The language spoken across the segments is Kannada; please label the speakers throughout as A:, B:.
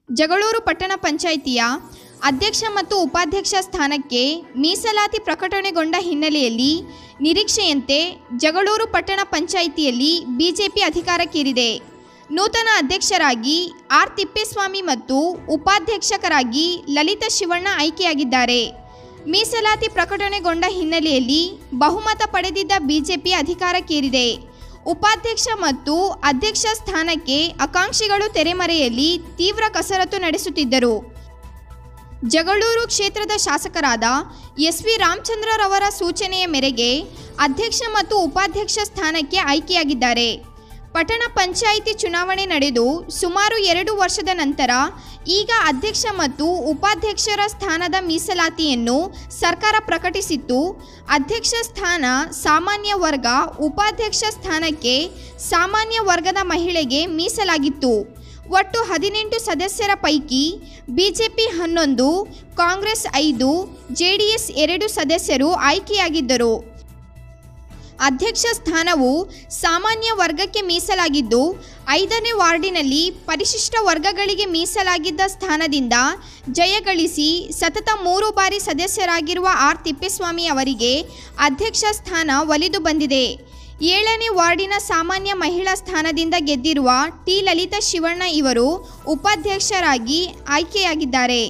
A: ಜಗಳೂರು ಪಟ್ಟಣ ಪಂಚಾಯಿತಿಯ ಅಧ್ಯಕ್ಷ ಮತ್ತು ಉಪಾಧ್ಯಕ್ಷ ಸ್ಥಾನಕ್ಕೆ ಮೀಸಲಾತಿ ಪ್ರಕಟಣೆಗೊಂಡ ಹಿನ್ನೆಲೆಯಲ್ಲಿ ನಿರೀಕ್ಷೆಯಂತೆ ಜಗಳೂರು ಪಟ್ಟಣ ಪಂಚಾಯಿತಿಯಲ್ಲಿ ಬಿಜೆಪಿ ಅಧಿಕಾರಕ್ಕೇರಿದೆ ನೂತನ ಅಧ್ಯಕ್ಷರಾಗಿ ಆರ್ ತಿಪ್ಪೇಸ್ವಾಮಿ ಮತ್ತು ಉಪಾಧ್ಯಕ್ಷಕರಾಗಿ ಲಲಿತಾ ಶಿವಣ್ಣ ಆಯ್ಕೆಯಾಗಿದ್ದಾರೆ ಮೀಸಲಾತಿ ಪ್ರಕಟಣೆಗೊಂಡ ಹಿನ್ನೆಲೆಯಲ್ಲಿ ಬಹುಮತ ಪಡೆದಿದ್ದ ಬಿಜೆಪಿ ಅಧಿಕಾರಕ್ಕೇರಿದೆ ಉಪಾಧ್ಯಕ್ಷ ಮತ್ತು ಅಧ್ಯಕ್ಷ ಸ್ಥಾನಕ್ಕೆ ಆಕಾಂಕ್ಷಿಗಳು ತೆರೆಮರೆಯಲ್ಲಿ ತೀವ್ರ ಕಸರತ್ತು ನಡೆಸುತ್ತಿದ್ದರು ಜಗಳೂರು ಕ್ಷೇತ್ರದ ಶಾಸಕರಾದ ಎಸ್ ವಿ ರಾಮಚಂದ್ರರವರ ಸೂಚನೆಯ ಮೇರೆಗೆ ಅಧ್ಯಕ್ಷ ಮತ್ತು ಉಪಾಧ್ಯಕ್ಷ ಸ್ಥಾನಕ್ಕೆ ಆಯ್ಕೆಯಾಗಿದ್ದಾರೆ ಪಟ್ಟಣ ಪಂಚಾಯಿತಿ ಚುನಾವಣೆ ನಡೆದು ಸುಮಾರು ಎರಡು ವರ್ಷದ ನಂತರ ಈಗ ಅಧ್ಯಕ್ಷ ಮತ್ತು ಉಪಾಧ್ಯಕ್ಷರ ಸ್ಥಾನದ ಮೀಸಲಾತಿಯನ್ನು ಸರ್ಕಾರ ಪ್ರಕಟಿಸಿತ್ತು ಅಧ್ಯಕ್ಷ ಸ್ಥಾನ ಸಾಮಾನ್ಯ ವರ್ಗ ಉಪಾಧ್ಯಕ್ಷ ಸ್ಥಾನಕ್ಕೆ ಸಾಮಾನ್ಯ ವರ್ಗದ ಮಹಿಳೆಗೆ ಮೀಸಲಾಗಿತ್ತು ಒಟ್ಟು ಹದಿನೆಂಟು ಸದಸ್ಯರ ಪೈಕಿ ಬಿಜೆಪಿ ಹನ್ನೊಂದು ಕಾಂಗ್ರೆಸ್ ಐದು ಜೆಡಿಎಸ್ ಎರಡು ಸದಸ್ಯರು ಆಯ್ಕೆಯಾಗಿದ್ದರು ಅಧ್ಯಕ್ಷ ಸ್ಥಾನವು ಸಾಮಾನ್ಯ ವರ್ಗಕ್ಕೆ ಮೀಸಲಾಗಿದ್ದು ಐದನೇ ವಾರ್ಡಿನಲ್ಲಿ ಪರಿಶಿಷ್ಟ ವರ್ಗಗಳಿಗೆ ಮೀಸಲಾಗಿದ್ದ ಸ್ಥಾನದಿಂದ ಜಯಗಳಿಸಿ ಸತತ ಮೂರು ಬಾರಿ ಸದಸ್ಯರಾಗಿರುವ ಆರ್ ತಿಪ್ಪೇಸ್ವಾಮಿ ಅವರಿಗೆ ಅಧ್ಯಕ್ಷ ಸ್ಥಾನ ಒಲಿದು ಬಂದಿದೆ ಏಳನೇ ವಾರ್ಡಿನ ಸಾಮಾನ್ಯ ಮಹಿಳಾ ಸ್ಥಾನದಿಂದ ಗೆದ್ದಿರುವ ಟಿ ಲಲಿತಾ ಶಿವಣ್ಣ ಇವರು ಉಪಾಧ್ಯಕ್ಷರಾಗಿ ಆಯ್ಕೆಯಾಗಿದ್ದಾರೆ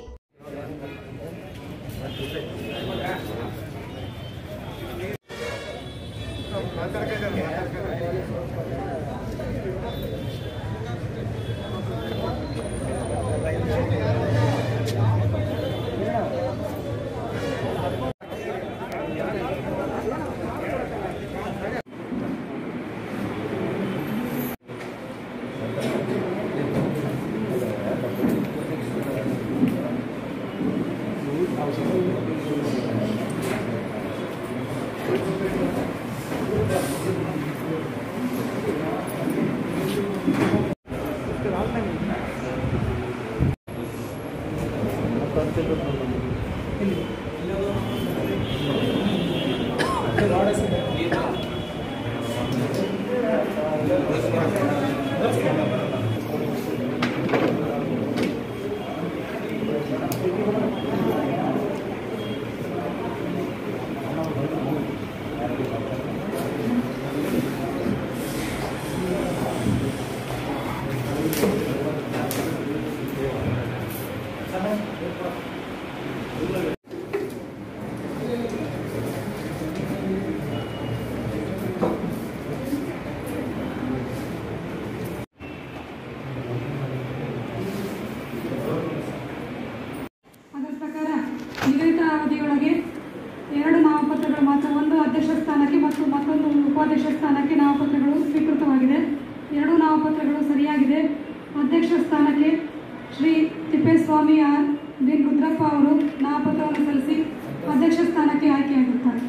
B: ಅದರ ಪ್ರಕಾರ ನಿಗದಿತ ಅವಧಿಯೊಳಗೆ ಎರಡು ನಾಮಪತ್ರಗಳು ಮಾತ್ರ ಒಂದು ಅಧ್ಯಕ್ಷ ಸ್ಥಾನಕ್ಕೆ ಮತ್ತು ಮತ್ತೊಂದು ಉಪಾಧ್ಯಕ್ಷ ಸ್ಥಾನಕ್ಕೆ ನಾಮಪತ್ರಗಳು ಸ್ವೀಕೃತವಾಗಿದೆ ಎರಡೂ ನಾಮಪತ್ರಗಳು ಸರಿಯಾಗಿದೆ ಅಧ್ಯಕ್ಷ ಸ್ಥಾನಕ್ಕೆ ಶ್ರೀ ತಿಪ್ಪೇಸ್ವಾಮಿ ಆರ್ ಬಿನ್ ರುದ್ರಪ್ಪ ಅವರು ನಾಮಪತ್ರವನ್ನು ಸಲ್ಲಿಸಿ ಅಧ್ಯಕ್ಷ ಸ್ಥಾನಕ್ಕೆ ಆಯ್ಕೆಯಾಗಿರುತ್ತಾರೆ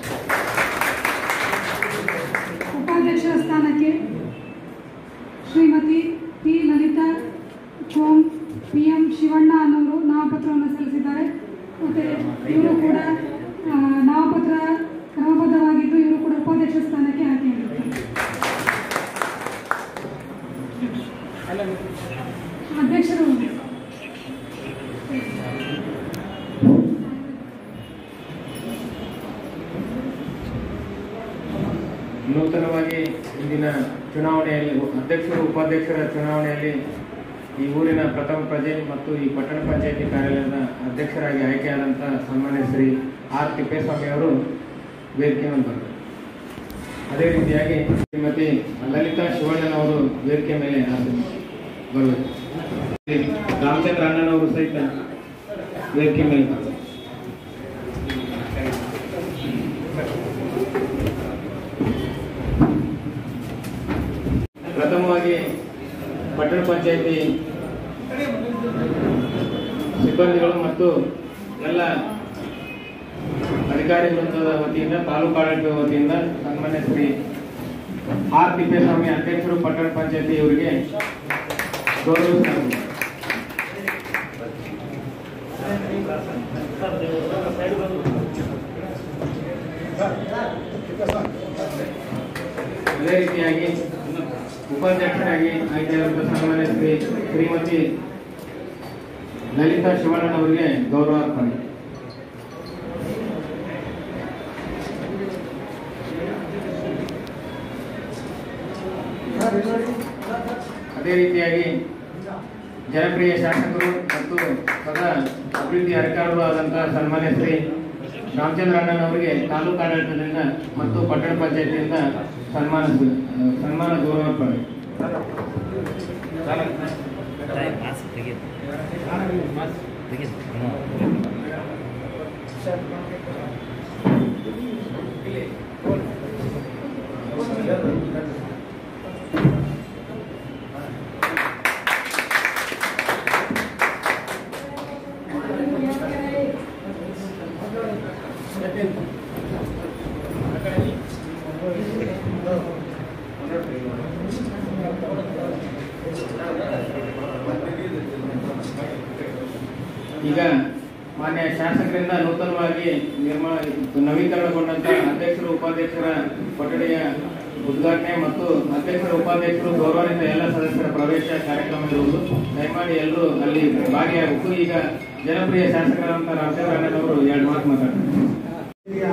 B: ಉಪಾಧ್ಯಕ್ಷರ ಸ್ಥಾನಕ್ಕೆ ಶ್ರೀಮತಿ ಪಿ ಲಲಿತಾ ಕೋಮ್ ಪಿ ಎಂ ಶಿವಣ್ಣ ಅನ್ನೋರು ನಾಮಪತ್ರವನ್ನು ಸಲ್ಲಿಸಿದ್ದಾರೆ ಮತ್ತು ಇವರು ಕೂಡ ಆ, ನಾಮಪತ್ರ ಕ್ರಮಬದ್ಧವಾಗಿದ್ದು ಇವರು ಕೂಡ ಉಪಾಧ್ಯಕ್ಷ ಸ್ಥಾನಕ್ಕೆ ಆಯ್ಕೆಯಾಗಿದ್ದಾರೆ ಅಧ್ಯಕ್ಷರು
C: ನೂತನವಾಗಿ ಇಂದಿನ ಚುನಾವಣೆಯಲ್ಲಿ ಅಧ್ಯಕ್ಷರು ಉಪಾಧ್ಯಕ್ಷರ ಚುನಾವಣೆಯಲ್ಲಿ ಈ ಊರಿನ ಪ್ರಥಮ ಪ್ರಜೆ ಮತ್ತು ಈ ಪಟ್ಟಣ ಪಂಚಾಯತಿ ಕಾರ್ಯಾಲಯದ ಅಧ್ಯಕ್ಷರಾಗಿ ಆಯ್ಕೆಯಾದಂಥ ಸನ್ಮಾನ್ಯ ಶ್ರೀ ಆರ್ ತಿಪ್ಪೇಸ್ವಾಮಿ ಅವರು ವೇದಿಕೆ ಮೇಲೆ ಬಂದರು ಅದೇ ರೀತಿಯಾಗಿ ಶ್ರೀಮತಿ ಲಲಿತಾ ಶಿವಣ್ಣನವರು ವೇದಿಕೆ ಮೇಲೆ ಬರಬೇಕು ರಾಮಚಂದ್ರ ಅಣ್ಣನವರು ಸಹಿತ ವೇದಿಕೆ ಮೇಲೆ ಬರಬೇಕು ಪ್ರಥಮವಾಗಿ ಪಟ್ಟಣ ಪಂಚಾಯತಿ ಸಿಬ್ಬಂದಿಗಳು ಮತ್ತು ಎಲ್ಲ ಅಧಿಕಾರಿ ವೃಂದದ ವತಿಯಿಂದ ತಾಲೂಕು ಆಡಳಿತ ವತಿಯಿಂದ ಸನ್ಮಾನ್ಯ ಶ್ರೀ ಆರ್ ತಿಪ್ಪೇಸ್ವಾಮಿ ಅಧ್ಯಕ್ಷರು ಪಟ್ಟಣ ಪಂಚಾಯತಿ ಇವರಿಗೆ ಗೌರವಿಸಲಾಗಿದೆ ಅದೇ ರೀತಿಯಾಗಿ ಉಪಾಧ್ಯಕ್ಷರಾಗಿ ಆಯ್ಕೆಯಾದಂಥ ಸನ್ಮಾನ್ಯ ಶ್ರೀ ಶ್ರೀಮತಿ ಲಲಿತಾ ಶಿವಣ್ಣನವರಿಗೆ ಗೌರವಾರ್ಪಣೆ ಅದೇ ರೀತಿಯಾಗಿ ಜನಪ್ರಿಯ ಶಾಸಕರು ಮತ್ತು ಸದಾ ಅಭಿವೃದ್ಧಿ ಅಧಿಕಾರಿಗಳು ಆದಂತಹ ಸನ್ಮಾನ್ಯ ಶ್ರೀ ರಾಮಚಂದ್ರ ಅಣ್ಣನವರಿಗೆ ತಾಲೂಕು ಆಡಳಿತದಿಂದ ಮತ್ತು ಪಟ್ಟಣ ಪಂಚಾಯತಿಯಿಂದ ಸನ್ಮಾನ ಸನ್ಮಾನ ಗೌರವಾರ್ಪಣೆ
D: ಮಾಸ್ಕ್ ತೆಗೆದು ತೆಗೆದು
C: ಈಗ ಮಾನ್ಯ ಶಾಸಕರಿಂದ ನೂತನವಾಗಿ ನಿರ್ಮಾಣ ನವೀಕರಣಗೊಂಡಂತಹ ಅಧ್ಯಕ್ಷರು ಉಪಾಧ್ಯಕ್ಷರ ಕೊಠಡಿಯ ಉದ್ಘಾಟನೆ ಮತ್ತು ಅಧ್ಯಕ್ಷರ ಉಪಾಧ್ಯಕ್ಷರು ಗೌರವಾನ್ವಿತ ಎಲ್ಲ ಸದಸ್ಯರ ಪ್ರವೇಶ ಕಾರ್ಯಕ್ರಮ ಇರುವುದು ದಯಮಾಡಿ ಎಲ್ಲರೂ ಅಲ್ಲಿ ಭಾಗಿಯಾಗಬೇಕು ಈಗ ಜನಪ್ರಿಯ ಶಾಸಕರಾದಂತಹ ರಾಮಚಂದ್ರ ಅಣ್ಣನವರು ಎರಡು ಮಾತು ಮಾತಾಡ್ತಾರೆ
E: ಈಗ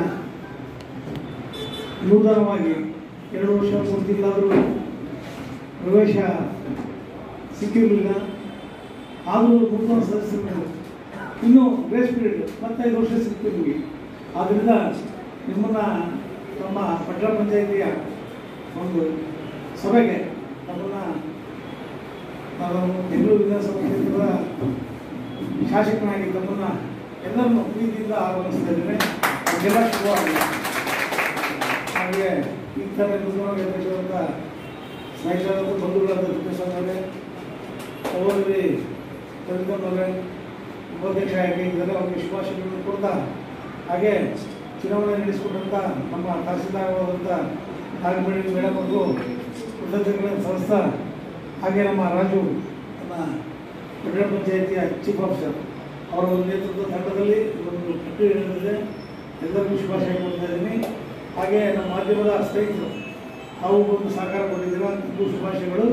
E: ನೂತನವಾಗಿ ಎರಡು ವರ್ಷ ಮೂರು ತಿಂಗಳಾದರೂ ಪ್ರವೇಶ ಸಿಕ್ಕಿರಲಿಲ್ಲ ಆದರೂ ನೂತನ ಸದಸ್ಯರು ಇನ್ನೂ ಗ್ರೇಸ್ ಪೀರಿಯಡ್ ಮತ್ತೈದು ವರ್ಷ ಸಿಕ್ತು ನಿಮಗೆ ಆದ್ದರಿಂದ ನಿಮ್ಮನ್ನು ನಮ್ಮ ಪಟ್ಟಣ ಪಂಚಾಯಿತಿಯ ಒಂದು ಸಭೆಗೆ ನಮ್ಮನ್ನು ನಾನು ಬೆಂಗಳೂರು ವಿಧಾನಸಭಾ ಕ್ಷೇತ್ರದ ಶಾಸಕನಾಗಿ ತಮ್ಮನ್ನು ಎಲ್ಲರನ್ನು ಪ್ರೀತಿಯಿಂದ ಆಹ್ವಾನಿಸ್ತಾ ಇದ್ದೇನೆ ಅದೆಲ್ಲ ಶುಭವಾಗಲಿ ಹಾಗೆ ಈ ಥರ ನೂತನವಾಗಿ ಅಧ್ಯಕ್ಷರಾದ ಸ್ನೇಹಿತರಾದ ಬಂಧುಗಳಾದ ಕೃಷ್ಣಸ್ವಾಮಿ ಸಹೋದರಿ ಕವಿತಮ್ಮವರೇ ಉಪಾಧ್ಯಕ್ಷ ಆಗಿ ಇದೆಲ್ಲ ಅವರಿಗೆ ಶುಭಾಶಯಗಳನ್ನು ಕೊಡ್ತಾ ಹಾಗೆ ಚುನಾವಣೆ ನಡೆಸಿಕೊಂಡಂಥ ನಮ್ಮ ತಹಸೀಲ್ದಾರರಾದಂಥ ನಾಗಮಣಿ ಮೇಡಮ್ ಅವರು ಕೃತಜ್ಞತೆಗಳನ್ನು ಸಲ್ಲಿಸ್ತಾ ಹಾಗೆ ನಮ್ಮ ರಾಜು ನಮ್ಮ ಪಟ್ಟಣ ಪಂಚಾಯಿತಿಯ ಚೀಫ್ ಆಫೀಸರ್ ಅವರ ಒಂದು ನೇತೃತ್ವದ ತಂಡದಲ್ಲಿ ಒಂದು ಪಟ್ಟಿ ನಡೆದಿದೆ ಎಲ್ಲರಿಗೂ ಶುಭಾಶಯ ಕೊಡ್ತಾ ಇದ್ದೀನಿ ಹಾಗೆ ನಮ್ಮ ಮಾಧ್ಯಮದ ಸ್ನೇಹಿತರು ತಾವು ಒಂದು ಸಹಕಾರ ಕೊಟ್ಟಿದ್ದೀರ ನಿಮಗೂ ಶುಭಾಶಯಗಳು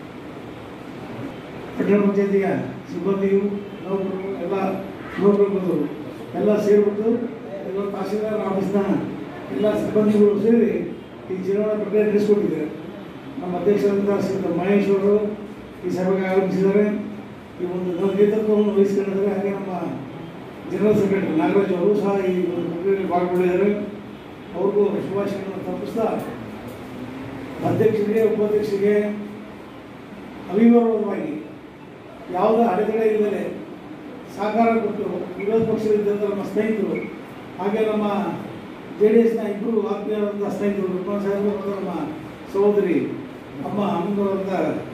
E: ಪಟ್ಟಣ ಪಂಚಾಯತಿಯ ಸಿಬ್ಬಂದಿಯು ನೌಕರರು ಎಲ್ಲ ನೌಕರರು ಬಂದರು ಎಲ್ಲ ಸೇರಿಬಿಟ್ಟು ಎಲ್ಲ ತಹಸೀಲ್ದಾರ್ ಆಫೀಸ್ನ ಎಲ್ಲ ಸಿಬ್ಬಂದಿಗಳು ಸೇರಿ ಈ ಚುನಾವಣಾ ಪ್ರಕ್ರಿಯೆ ನಡೆಸಿಕೊಂಡಿದ್ದಾರೆ ನಮ್ಮ ಅಧ್ಯಕ್ಷರಾದಂಥ ಶ್ರೀ ಮಹೇಶ್ ಅವರು ಈ ಸಭೆಗೆ ಆಗಮಿಸಿದ್ದಾರೆ ಈ ಒಂದು ನಮ್ಮ ನೇತೃತ್ವವನ್ನು ವಹಿಸಿಕೊಂಡಿದ್ದಾರೆ ಹಾಗೆ ನಮ್ಮ ಜನರಲ್ ಸೆಕ್ರೆಟರಿ ನಾಗರಾಜ್ ಅವರು ಸಹ ಈ ಒಂದು ಪ್ರಕ್ರಿಯೆಯಲ್ಲಿ ಪಾಲ್ಗೊಂಡಿದ್ದಾರೆ ಅವ್ರಿಗೂ ಶುಭಾಶಯಗಳನ್ನು ತಲುಪಿಸ್ತಾ ಅಧ್ಯಕ್ಷರಿಗೆ ಉಪಾಧ್ಯಕ್ಷರಿಗೆ ಅವಿವಾದವಾಗಿ ಯಾವುದೇ ಅಡೆತಡೆ ಇಲ್ಲದೆ ಸಹಕಾರ ಕೊಟ್ಟು ವಿರೋಧ ಪಕ್ಷದಲ್ಲಿದ್ದಂಥ ನಮ್ಮ ಸ್ನೇಹಿತರು ಹಾಗೆ ನಮ್ಮ ಜೆ ಡಿ ಎಸ್ನ ಇಬ್ಬರು ಆತ್ಮೀಯರಾದಂಥ ಸ್ನೇಹಿತರು ನಿರ್ಮಲಾ ಸಾಹೇಬರು ಮತ್ತು ನಮ್ಮ ಸಹೋದರಿ ಅಮ್ಮ ಅಮ್ಮನವರಂಥ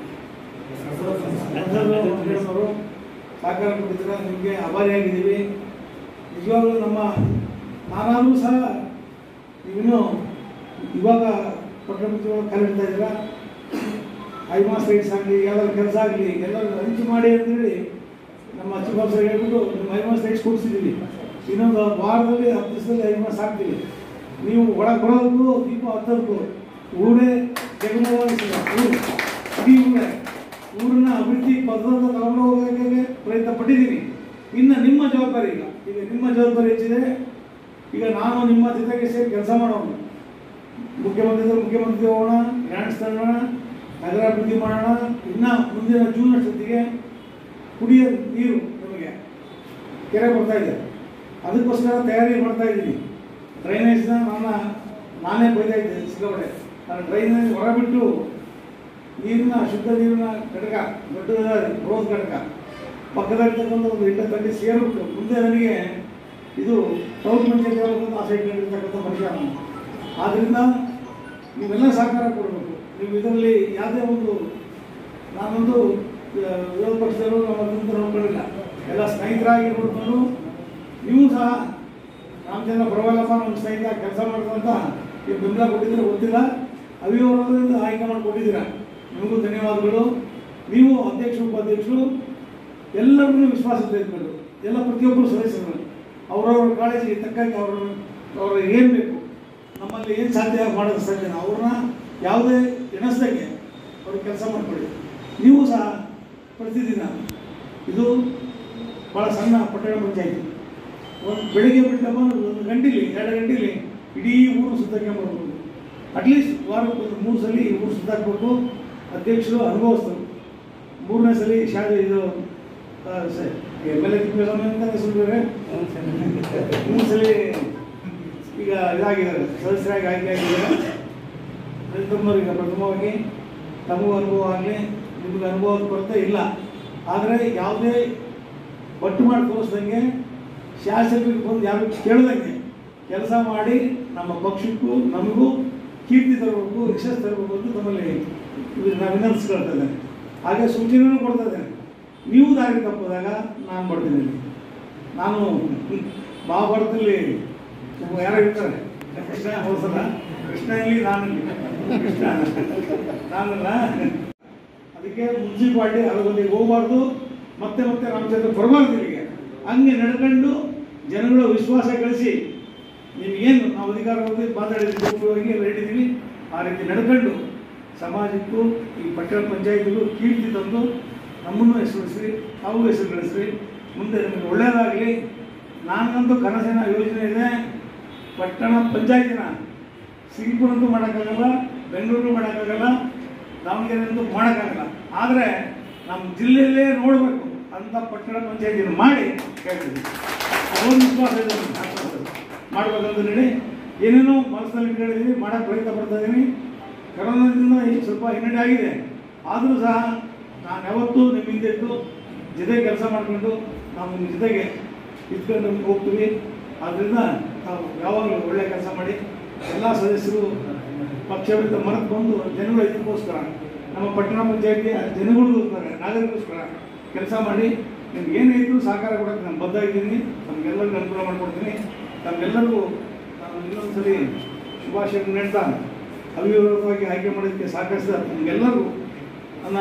E: ಅವರು ಸಹಕಾರ ಕೊಟ್ಟಿದ್ದೀರ ನಿಮಗೆ ಆಭಾರಿಯಾಗಿದ್ದೀವಿ ನಿಜವಾಗ್ಲೂ ನಮ್ಮ ನಾನಾದರೂ ಸಹ ನೀವಿನ್ನೂ ಇವಾಗ ಪಟ್ಟಣ ಕಲಿಡ್ತಾ ಇದ್ದೀರಾ ಐಮಾಸ್ ರೈಟ್ಸ್ ಆಗಲಿ ಯಾವ್ದಾದ್ರು ಕೆಲಸ ಆಗಲಿ ಎಲ್ಲರೂ ಹಂಚು ಮಾಡಿ ಅಂತೇಳಿ ನಮ್ಮ ಅಚ್ಚುಬಾಬ್ ಸರ್ ಹೇಳ್ಬಿಟ್ಟು ನಿಮ್ಮ ಐಮಾಸ್ ರೈಟ್ಸ್ ಕೊಡಿಸಿದ್ದೀವಿ ಇನ್ನೊಂದು ವಾರದಲ್ಲಿ ಹತ್ತು ದಿವಸದಲ್ಲಿ ಐಮಾಸ್ ಹಾಕ್ತೀವಿ ನೀವು ಒಳಗೆ ಬರೋದಕ್ಕೂ ದೀಪ ಹತ್ತೋದಕ್ಕೂ ಊರೇ ಜಗಮವಾಗಿಸಿದ ಊರು ಇಡೀ ಊರೇ ಊರನ್ನ ಅಭಿವೃದ್ಧಿ ಪದದಿಂದ ತಗೊಂಡು ಹೋಗೋಕ್ಕೆ ಪ್ರಯತ್ನ ಪಟ್ಟಿದ್ದೀನಿ ಇನ್ನು ನಿಮ್ಮ ಜವಾಬ್ದಾರಿ ಈಗ ಈಗ ನಿಮ್ಮ ಜವಾಬ್ದಾರಿ ಹೆಚ್ಚಿದೆ ಈಗ ನಾನು ನಿಮ್ಮ ಜೊತೆಗೆ ಸೇರಿ ಕೆಲಸ ಮಾಡೋನು ಮುಖ್ಯಮಂತ್ರಿ ಮುಖ್ಯಮಂತ್ರಿ ಹೋಗೋಣ ಗ್ರಾಂಟ್ಸ್ ತಗೊಳ್ಳೋಣ ನಗರಾಭಿವೃದ್ಧಿ ಮಾಡೋಣ ಇನ್ನು ಮುಂದಿನ ಜೂನ್ ಅಷ್ಟೊತ್ತಿಗೆ ಕುಡಿಯೋ ನೀರು ನಮಗೆ ಕೆರೆ ಬರ್ತಾ ಇದೆ ಅದಕ್ಕೋಸ್ಕರ ತಯಾರಿ ಮಾಡ್ತಾ ಇದ್ದೀನಿ ಡ್ರೈನೇಜ್ನ ನನ್ನ ನಾನೇ ಬೈತಾ ಇದ್ದೆ ಸಿಕ್ಕಾಪಟ್ಟೆ ನಾನು ಡ್ರೈನೇಜ್ ಹೊರಬಿಟ್ಟು ನೀರಿನ ಶುದ್ಧ ನೀರಿನ ಘಟಕ ದೊಡ್ಡದಾದ ಬೃಹತ್ ಘಟಕ ಪಕ್ಕದಲ್ಲಿರ್ತಕ್ಕಂಥ ಒಂದು ಇಂಡ ತಂಡಿ ಸೇರಿಬಿಟ್ಟು ಮುಂದೆ ನನಗೆ ಇದು ಟೌನ್ ಪಂಚಾಯತ್ ಅಂತ ಆಸೆ ಇಟ್ಟಿರ್ತಕ್ಕಂಥ ಮನುಷ್ಯ ನಾನು ಆದ್ದರಿಂದ ನೀವೆಲ್ಲ ಸಹಕಾರ ಕೊಡಬೇಕು ನೀವು ಇದರಲ್ಲಿ ಯಾವುದೇ ಒಂದು ನಾನೊಂದು ಆ, ವಿರೋಧ ಪಕ್ಷದಲ್ಲೂ ನಮ್ಮ ಅದನ್ನು ನೋಡ್ಕೊಳ್ಳಿಲ್ಲ ಎಲ್ಲ ಸ್ನೇಹಿತರಾಗಿ ನೋಡ್ಕೊಂಡು ನೀವು ಸಹ ರಾಮಚಂದ್ರ ಪ್ರಬಲಪ್ಪ ನಮ್ಮ ಸ್ನೇಹಿತ ಕೆಲಸ ಮಾಡ್ಕೊಂತ ನೀವು ಬೆಂಬಲ ಕೊಟ್ಟಿದ್ರೆ ಗೊತ್ತಿಲ್ಲ ಅವಿರೋಧದಿಂದ ಆಯ್ಕೆ ಮಾಡಿ ಕೊಟ್ಟಿದ್ದೀರಾ ನಿಮಗೂ ಧನ್ಯವಾದಗಳು ನೀವು ಅಧ್ಯಕ್ಷರು ಉಪಾಧ್ಯಕ್ಷರು ಎಲ್ಲರನ್ನೂ ವಿಶ್ವಾಸ ತೆಗೆದುಕೊಂಡು ಎಲ್ಲ ಪ್ರತಿಯೊಬ್ಬರು ಸದಸ್ಯರು ಅವರವ್ರ ಕಾಳಜಿಗೆ ತಕ್ಕಾಗಿ ಅವ್ರ ಅವ್ರ ಏನು ಬೇಕು ನಮ್ಮಲ್ಲಿ ಏನು ಸಾಧ್ಯ ಮಾಡೋದು ಸಾಧ್ಯ ಅವ್ರನ್ನ ಯಾವುದೇ ಎಣಿಸ್ದಂಗೆ ಅವ್ರಿಗೆ ಕೆಲಸ ಮಾಡಿಕೊಳ್ಳಿ ನೀವು ಸಹ ಪ್ರತಿದಿನ ಇದು ಭಾಳ ಸಣ್ಣ ಪಟ್ಟಣ ಪಂಚಾಯತಿ ಒಂದು ಬೆಳಿಗ್ಗೆ ಬಿಟ್ಟಮ್ಮ ಒಂದು ಗಂಟೆಲಿ ಎರಡು ಗಂಟೆಲಿ ಇಡೀ ಊರು ಸುತ್ತಕ್ಕೆ ಬರ್ಬೋದು ಅಟ್ಲೀಸ್ಟ್ ವಾರಕ್ಕೆ ಒಂದು ಮೂರು ಸಲ ಈ ಊರು ಸುತ್ತಾಕ್ಬೇಕು ಅಧ್ಯಕ್ಷರು ಅನುಭವಿಸ್ತರು ಮೂರನೇ ಸಲ ಶಾಲೆ ಇದು ಎಮ್ ಎಲ್ ಎ ತಿಪ್ಪೇಸ್ವಾಮಿ ಅಂತ ಹೆಸರು ಬೇರೆ ಮೂರು ಸಲ ಈಗ ಇದಾಗಿದ್ದಾರೆ ಸದಸ್ಯರಾಗಿ ಆಯ್ಕೆ ಆಗಿದ್ದಾರೆ ರೈತಮ್ಮವ್ರು ಈಗ ಪ್ರಥಮವಾಗಿ ತಮಗೂ ಅನುಭವ ಆಗಲಿ ನಿಮಗೆ ಅನುಭವದ ಕೊರತೆ ಇಲ್ಲ ಆದರೆ ಯಾವುದೇ ಒಟ್ಟು ಮಾಡಿ ತೋರಿಸ್ದಂಗೆ ಶಾಸಕರಿಗೆ ಬಂದು ಯಾರು ಕೇಳ್ದಂಗೆ ಕೆಲಸ ಮಾಡಿ ನಮ್ಮ ಪಕ್ಷಕ್ಕೂ ನಮಗೂ ಕೀರ್ತಿ ತರಬೇಕು ಯಶಸ್ಸು ತರಬೇಕು ಅಂತ ತಮ್ಮಲ್ಲಿ ಇದು ನಾನು ವಿನಂತಿಸ್ಕೊಳ್ತಾ ಇದ್ದೇನೆ ಹಾಗೆ ಸೂಚನೆಯೂ ಕೊಡ್ತಾ ಇದ್ದೇನೆ ನೀವು ದಾರಿ ತಪ್ಪಿದಾಗ ನಾನು ಮಾಡ್ತೀನಿ ಇಲ್ಲಿ. ನಾನು ಮಹಾಭಾರತದಲ್ಲಿ ಒಬ್ಬ ಯಾರೋ ಇರ್ತಾರೆ ಕೃಷ್ಣ ಹೋಸಲ್ಲ ಕೃಷ್ಣ ಇಲ್ಲಿ ನಾನು ಇಲ್ಲಿ. ಕೃಷ್ಣ ನಾನಲ್ಲ ಅದಕ್ಕೆ ಮುನ್ಸಿಪಾಲ್ಟಿ ಅದರೊಂದಿಗೆ ಹೋಗಬಾರ್ದು ಮತ್ತೆ ಮತ್ತೆ ರಾಮಚಂದ್ರ ಬರಬಾರ್ದು ಇಲ್ಲಿಗೆ ಹಂಗೆ ನಡ್ಕೊಂಡು ಜನಗಳ ವಿಶ್ವಾಸ ಗಳಿಸಿ ನಿಮಗೇನು ನಾವು ಅಧಿಕಾರವಾಗಿ ಮಾತಾಡಿದ್ವಿ ಗೌರವವಾಗಿ ಎಲ್ಲ ಹೇಳಿದ್ದೀವಿ ಆ ರೀತಿ ನಡ್ಕೊಂಡು ಸಮಾಜಕ್ಕೂ ಈ ಪಟ್ಟಣ ಪಂಚಾಯತಿಗೂ ಕೀರ್ತಿ ತಂದು ನಮ್ಮನ್ನು ಹೆಸರಿಸ್ರಿ ತಾವು ಹೆಸರು ಗಳಿಸ್ರಿ ಮುಂದೆ ನಮಗೆ ಒಳ್ಳೆಯದಾಗಲಿ ನಾನಂತೂ ಕನಸಿನ ಯೋಜನೆ ಇದೆ ಪಟ್ಟಣ ಪಂಚಾಯತಿನ ಸಿಂಗ್ಪುರಂತೂ ಮಾಡೋಕ್ಕಾಗಲ್ಲ ಬೆಂಗಳೂರು ಮಾಡೋಕ್ಕಾಗಲ್ಲ ದಾವಣಗೆರೆ ಅಂತೂ ಮಾಡೋಕ್ಕಾಗಲ್ಲ ಆದರೆ ನಮ್ಮ ಜಿಲ್ಲೆಯಲ್ಲೇ ನೋಡಬೇಕು ಅಂತ ಪಟ್ಟಣ ಪಂಚಾಯತಿನ ಮಾಡಿ ಹೇಳ್ತೀವಿ ಅದೊಂದು ವಿಶ್ವಾಸ ಇದೆ ನಮ್ಗೆ, ಆಶ್ವಾಸ ಇದೆ. ಮಾಡ್ಬೇಕಂತ ಹೇಳಿ ಏನೇನೋ ಮನಸ್ಸಿನಲ್ಲಿ ಇಟ್ಕೊಂಡಿದ್ದೀವಿ ಮಾಡೋಕ್ಕೆ ಪ್ರಯತ್ನ ಪಡ್ತಾ ಇದ್ದೀನಿ ಕರೋನಾದಿಂದ ಈಗ ಸ್ವಲ್ಪ ಹಿನ್ನಡೆ ಆಗಿದೆ ಆದರೂ ಸಹ ನಾನು ಯಾವತ್ತೂ ನಿಮ್ಮ ಹಿಂದೆ ಇದ್ದು ಜೊತೆ ಕೆಲಸ ಮಾಡಿಕೊಂಡು ನಾವು ನಿಮ್ಮ ಜೊತೆಗೆ ಇದ್ಕೊಂಡು ಹೋಗ್ತೀವಿ ಆದ್ದರಿಂದ ನಾವು ಯಾವಾಗಲೂ ಒಳ್ಳೆ ಕೆಲಸ ಮಾಡಿ ಎಲ್ಲ ಸದಸ್ಯರು ಪಕ್ಷವಿದ್ದ ಮರೆತು ಬಂದು ಜನಗಳ ಇದಕ್ಕೋಸ್ಕರ ನಮ್ಮ ಪಟ್ಟಣ ಪಂಚಾಯತಿಯ ಜನಗಳಿಗೋಸ್ಕರ ನಾಗರಿಕರಿಗೋಸ್ಕರ ಕೆಲಸ ಮಾಡಿ ನಿಮ್ಗೆ ಏನಾಯಿತು ಸಹಕಾರ ಕೊಡೋಕ್ಕೆ ನಾನು ಬದ್ಧ ಇದ್ದೀನಿ ತಮಗೆಲ್ಲರಿಗೂ ಅನುಕೂಲ ಮಾಡಿಕೊಡ್ತೀನಿ ತಮಗೆಲ್ಲರಿಗೂ ನಾನು ಇನ್ನೊಂದ್ಸಲಿ ಶುಭಾಶಯ ನೀಡ್ತಾ ಅವಿರೋಧವಾಗಿ ಆಯ್ಕೆ ಮಾಡೋದಕ್ಕೆ ಸಹಕರಿಸಿದ ನಿಮಗೆಲ್ಲರಿಗೂ ನನ್ನ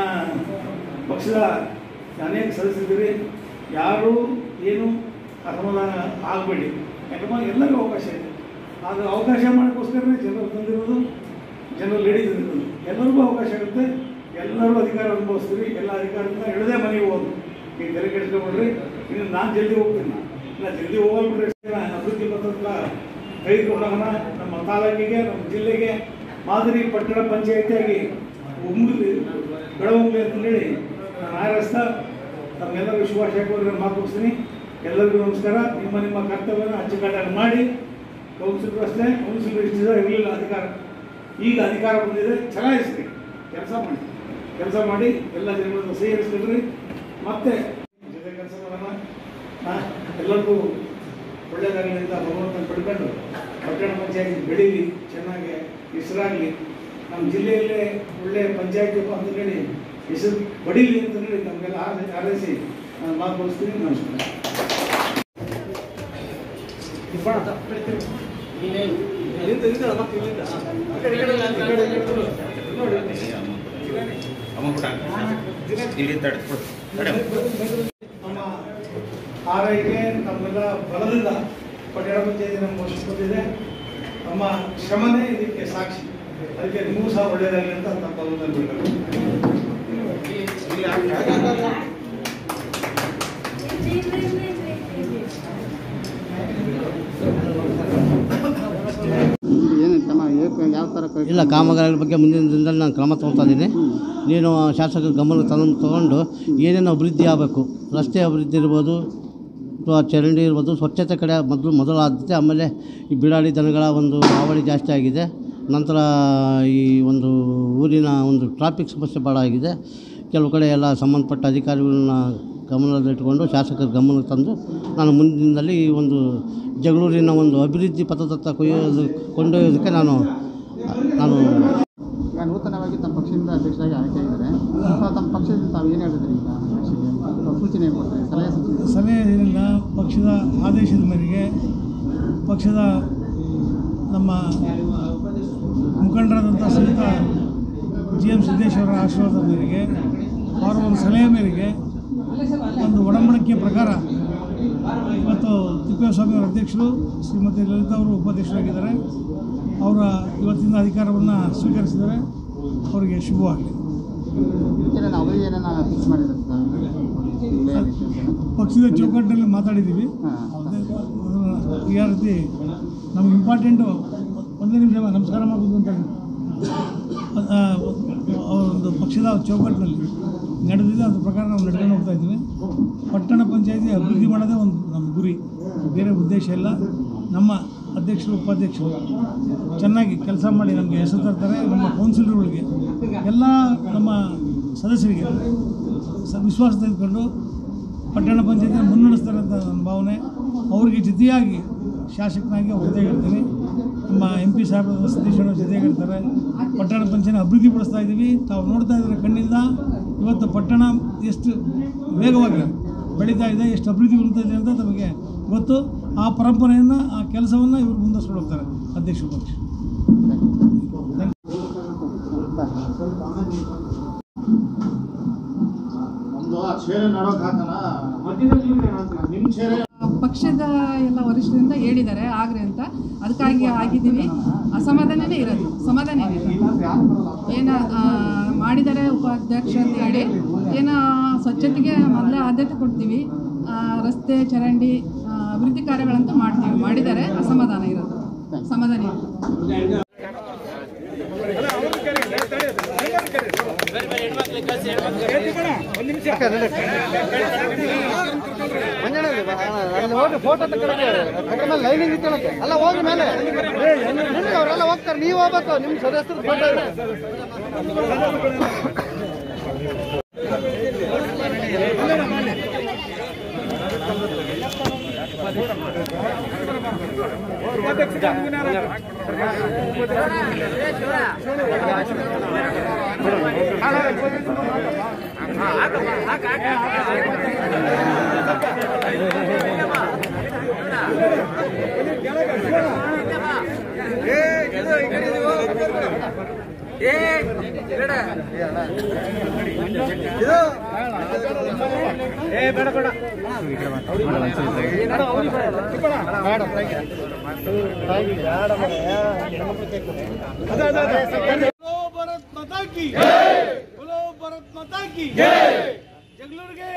E: ಪಕ್ಷದ ಅನೇಕ ಸದಸ್ಯರಿದ್ದೀರಿ ಯಾರು ಏನು ಅಸಮಾಧಾನ ಆಗಬೇಡಿ ಯಾಕಂದ್ರೆ ಎಲ್ಲರಿಗೂ ಅವಕಾಶ ಇದೆ ಅದು ಅವಕಾಶ ಮಾಡೋಕ್ಕೋಸ್ಕರನೇ ಜನರು ತಂದಿರೋದು ಜನರು ಲೇಡಿ ತಂದಿರೋದು ಎಲ್ಲರಿಗೂ ಅವಕಾಶ ಇರುತ್ತೆ ಎಲ್ಲರೂ ಅಧಿಕಾರ ಅನುಭವಿಸ್ತೀವಿ ಎಲ್ಲ ಅಧಿಕಾರದಿಂದ ಇಳದೇ ಮನೆಗೆ ಹೋದ್ರು ಈಗ ತಲೆ ಕೆಡಿಸ್ಕೊಬಿಡ್ರಿ ಇನ್ನು ನಾನು ಜಲ್ದಿ ಹೋಗ್ತೀನಿ ಇಲ್ಲ ಜಲ್ದಿ ಹೋಗಲ್ ಬಿಡ್ರಿ ಅಭಿವೃದ್ಧಿ ಪತ್ರದ ತೆಗೆದುಕೊಂಡೋಗೋಣ ನಮ್ಮ ತಾಲೂಕಿಗೆ ನಮ್ಮ ಜಿಲ್ಲೆಗೆ ಮಾದರಿ ಪಟ್ಟಣ ಪಂಚಾಯಿತಿಯಾಗಿ ಉಮ್ಮಲಿ ಬೆಳವಣಿಗೆ ಅಂತ ಹೇಳಿ ನಾನು ಆರಸ್ತಾ ತಮ್ಮೆಲ್ಲರಿಗೂ ಶುಭಾಶಯ ಕೋರಿ ನಾನು ಮಾತು ಮುಗಿಸ್ತೀನಿ ಎಲ್ಲರಿಗೂ ನಮಸ್ಕಾರ ನಿಮ್ಮ ನಿಮ್ಮ ಕರ್ತವ್ಯನ ಅಚ್ಚುಕಟ್ಟಾಗಿ ಮಾಡಿ ಕೌನ್ಸಿಲರು ಅಷ್ಟೇ ಕೌನ್ಸಿಲರ್ ಇಷ್ಟು ದಿವಸ ಇರಲಿಲ್ಲ ಅಧಿಕಾರ ಈಗ ಅಧಿಕಾರ ಬಂದಿದೆ ಚಲಾಯಿಸ್ರಿ ಕೆಲಸ ಮಾಡಿ ಕೆಲಸ ಮಾಡಿ ಎಲ್ಲ ಜನಗಳನ್ನು ಸೇರಿಸ್ಕೊಳ್ರಿ ಮತ್ತೆ ಜೊತೆ ಕೆಲಸ ಮಾಡೋಣ ಹಾ, ಎಲ್ಲರಿಗೂ ಒಳ್ಳೆಯದಾಗಲಿ ಅಂತ ಭಗವಂತನ ಪಡ್ಕೊಂಡು ಪಟ್ಟಣ ಪಂಚಾಯತಿ ಬೆಳೀಲಿ ಚೆನ್ನಾಗಿ ಹೆಸರಾಗಲಿ ನಮ್ಮ ಜಿಲ್ಲೆಯಲ್ಲೇ ಒಳ್ಳೆಯ ಪಂಚಾಯತಿ ಅಂತ ಹೇಳಿ ಹೆಸರು ಪಡೀಲಿ ಅಂತ ಹೇಳಿ ನಮಗೆಲ್ಲ ಆರೈಸಿ ಆರೈಸಿ ನಾನು ಮಾತು ಮುಗಿಸ್ತೀನಿ ನಮಸ್ಕಾರ
D: ಇಲ್ಲಿ ತಡೆ ತಡೆ
E: ನಮ್ಮ ಆರೈಕೆ ನಮ್ಮೆಲ್ಲ ಬಲದಿಂದ ಪಟ್ಟಣ ಪಂಚಾಯತಿ ನಮ್ಮ ವಶಕ್ಕೆ ಬಂದಿದೆ ನಮ್ಮ ಶ್ರಮನೇ ಇದಕ್ಕೆ ಸಾಕ್ಷಿ ಅದಕ್ಕೆ ನಿಮಗೂ ಸಹ ಒಳ್ಳೆಯದಾಗಲಿ ಅಂತ ನಮ್ಮ ಭಗವಂತನ ಬಿಡ್ತಾರೆ
F: ಏನು ಕ್ರಮ ಯಾವ ಥರ ಕ-
G: ಇಲ್ಲ ಕಾಮಗಾರಿಗಳ ಬಗ್ಗೆ ಮುಂದಿನ ದಿನದಲ್ಲಿ ನಾನು ಕ್ರಮ ತೊಗೊತಾ ಇದ್ದೀನಿ ನೀನು ಶಾಸಕರ ಗಮನ ತಂದು ತಗೊಂಡು ಏನೇನು ಅಭಿವೃದ್ಧಿ ಆಗಬೇಕು ರಸ್ತೆ ಅಭಿವೃದ್ಧಿ ಇರ್ಬೋದು ಅಥವಾ ಚರಂಡಿ ಇರ್ಬೋದು ಸ್ವಚ್ಛತೆ ಕಡೆ ಮೊದಲು ಮೊದಲ ಆದ್ಯತೆ ಆಮೇಲೆ ಈ ಬಿಡಾಡಿ ದನಗಳ ಒಂದು ಹಾವಳಿ ಜಾಸ್ತಿ ಆಗಿದೆ ನಂತರ ಈ ಒಂದು ಊರಿನ ಒಂದು ಟ್ರಾಫಿಕ್ ಸಮಸ್ಯೆ ಭಾಳ ಆಗಿದೆ ಕೆಲವು ಕಡೆ ಎಲ್ಲ ಸಂಬಂಧಪಟ್ಟ ಅಧಿಕಾರಿಗಳನ್ನ ಗಮನದಲ್ಲಿಟ್ಟುಕೊಂಡು ಶಾಸಕರ ಗಮನಕ್ಕೆ ತಂದು ನಾನು ಮುಂದಿನ ದಿನದಲ್ಲಿ ಈ ಒಂದು ಜಗಳೂರಿನ ಒಂದು ಅಭಿವೃದ್ಧಿ ಪಥದತ್ತ ಕೊಯ್ಯೋದು ಕೊಂಡೊಯ್ಯೋದಕ್ಕೆ ನಾನು ನಾನು
F: ಈಗ ನೂತನವಾಗಿ ತಮ್ಮ ಪಕ್ಷದಿಂದ ಅಧ್ಯಕ್ಷರಾಗಿ ಆಯ್ಕೆಯಾಗಿದ್ದಾರೆ ಸೊ ತಮ್ಮ ಪಕ್ಷದಿಂದ ತಾವು ಏನು ಹೇಳ್ತಿದ್ರಿ ಈಗ ಅಧ್ಯಕ್ಷರಿಗೆ ಅಥವಾ ಸೂಚನೆ ಏನು ಕೊಡ್ತೀರಿ ಸಲಹೆ ಸೂಚನೆ
E: ಸಲಹೆ ಏನಿಲ್ಲ ಪಕ್ಷದ ಆದೇಶದ ಮೇರೆಗೆ ಪಕ್ಷದ ನಮ್ಮ ಮುಖಂಡರಾದಂಥ ಶ್ರೀಯುತ ಜಿ ಎಂ ಸಿದ್ದೇಶ್ವರ ಆಶೀರ್ವಾದದ ಮೇರೆಗೆ ಅವರ ಒಂದು ಸಲಹೆ ಮೇರೆಗೆ ಒಂದು ಒಡಂಬಡಿಕೆ ಪ್ರಕಾರ ಇವತ್ತು ತಿಪ್ಪೇಸ್ವಾಮಿ ಅವರ ಅಧ್ಯಕ್ಷರು ಶ್ರೀಮತಿ ಲಲಿತಾ ಅವರು ಉಪಾಧ್ಯಕ್ಷರಾಗಿದ್ದಾರೆ ಅವರ ಇವತ್ತಿನ ಅಧಿಕಾರವನ್ನು ಸ್ವೀಕರಿಸಿದ್ದಾರೆ ಅವರಿಗೆ ಶುಭವಾಗಲಿ
F: ಇದಕ್ಕೆ ನಾನು ಅವರಿಗೆ ಏನೇನು ಫಿಕ್ಸ್ ಮಾಡಿದ್ದಾರೆ ಹೇಗೆ ಕೆಲಸ
E: ಪಕ್ಷದ ಚೌಕಟ್ಟಿನಲ್ಲಿ ಮಾತಾಡಿದ್ದೀವಿ
F: ಹಾಂ
E: ಈ ರೀತಿ ನಮ್ಗೆ ಇಂಪಾರ್ಟೆಂಟು ಒಂದೇ ನಿಮಿಷ ನಮಸ್ಕಾರ ಮಾಡ್ಬೋದು ಅಂತ ಆ, ಒಂದು ಪಕ್ಷದ ಚೌಕಟ್ಟಿನಲ್ಲಿ ನಡೆದಿದೆ ಅದ್ರ ಪ್ರಕಾರ ನಾವು ನಡ್ಕೊಂಡು ಹೋಗ್ತಾ ಇದ್ದೀವಿ ಪಟ್ಟಣ ಪಂಚಾಯತಿ ಅಭಿವೃದ್ಧಿ ಮಾಡೋದೇ ಒಂದು ನಮ್ಮ ಗುರಿ ಬೇರೆ ಉದ್ದೇಶ ಇಲ್ಲ ನಮ್ಮ ಅಧ್ಯಕ್ಷರು ಉಪಾಧ್ಯಕ್ಷರು ಚೆನ್ನಾಗಿ ಕೆಲಸ ಮಾಡಿ ನಮಗೆ ಹೆಸರು ತರ್ತಾರೆ ನಮ್ಮ ಕೌನ್ಸಿಲರ್ಗಳಿಗೆ ಎಲ್ಲ ನಮ್ಮ ಸದಸ್ಯರಿಗೆ ಸ ವಿಶ್ವಾಸ ತೆಗೆದುಕೊಂಡು ಪಟ್ಟಣ ಪಂಚಾಯತಿನ ಮುನ್ನಡೆಸ್ತಾರೆ ಅಂತ ನನ್ನ ಭಾವನೆ ಅವರಿಗೆ ಜೊತೆಯಾಗಿ ಶಾಸಕನಾಗಿ ಅವ್ರ ಜೊತೆಗಿರ್ತೀನಿ ನಮ್ಮ ಎಂ ಪಿ ಸಾಹೇಬ್ ಸತೀಶಣ್ಣ ಜೊತೆಗಿರ್ತಾರೆ ಪಟ್ಟಣ ಪಂಚಾಯತ್ ಅಭಿವೃದ್ಧಿ ಪಡಿಸ್ತಾ ಇದ್ದೀವಿ ತಾವು ನೋಡ್ತಾ ಇದ್ದಾರೆ ಕಣ್ಣಿಂದ ಇವತ್ತು ಪಟ್ಟಣ ಎಷ್ಟು ವೇಗವಾಗಿ ಬೆಳೀತಾ ಇದೆ ಎಷ್ಟು ಅಭಿವೃದ್ಧಿ ಹೊಂದ್ತಾ ಇದೆ ಅಂತ ನಮಗೆ ಗೊತ್ತು ಆ ಪರಂಪರೆಯನ್ನು ಆ ಕೆಲಸವನ್ನು ಇವರು ಮುಂದುವರ್ಸ್ಕೊಂಡು ಹೋಗ್ತಾರೆ ಅಧ್ಯಕ್ಷ ಪಕ್ಷ
H: ಪಕ್ಷದ ಎಲ್ಲ ವರಿಷ್ಠರಿಂದ ಹೇಳಿದ್ದಾರೆ ಆಗ್ರಿ ಅಂತ ಅದಕ್ಕಾಗಿ ಆಗಿದ್ದೀವಿ ಅಸಮಾಧಾನನೇ ಇರೋದು ಸಮಾಧಾನ ಏನಿಲ್ಲ ಏನ ಆ, ಮಾಡಿದ್ದಾರೆ ಉಪಾಧ್ಯಕ್ಷ ಅಂತ ಹೇಳಿ ಏನೋ ಸ್ವಚ್ಛತೆಗೆ ಮೊದಲೇ ಆದ್ಯತೆ ಕೊಡ್ತೀವಿ ಆ, ರಸ್ತೆ ಚರಂಡಿ ಆ, ಅಭಿವೃದ್ಧಿ ಕಾರ್ಯಗಳಂತೂ ಮಾಡ್ತೀವಿ ಮಾಡಿದ್ದಾರೆ ಅಸಮಾಧಾನ ಇರೋದು ಸಮಾಧಾನ ಇಲ್ಲ
F: ಫೋಟೋ ತಗೊಳಕ್ಕೆ ಲೈನಿಂಗ್ ಇಟ್ಕೊಳಕ್ಕೆ ಅಲ್ಲ ಹೋಗಿ ಮೇಲೆ ನಿಮ್ಗೆ ಅವರೆಲ್ಲ ಹೋಗ್ತಾರೆ ನೀವು ಹೋಗ್ಬೇಕು ನಿಮ್ಮ ಸದಸ್ಯರು ಫೋಟೋ ಇದೆ
E: बोलो भारत माता की बोलो भारत माता की ಜಗಳೂರಿಗೆ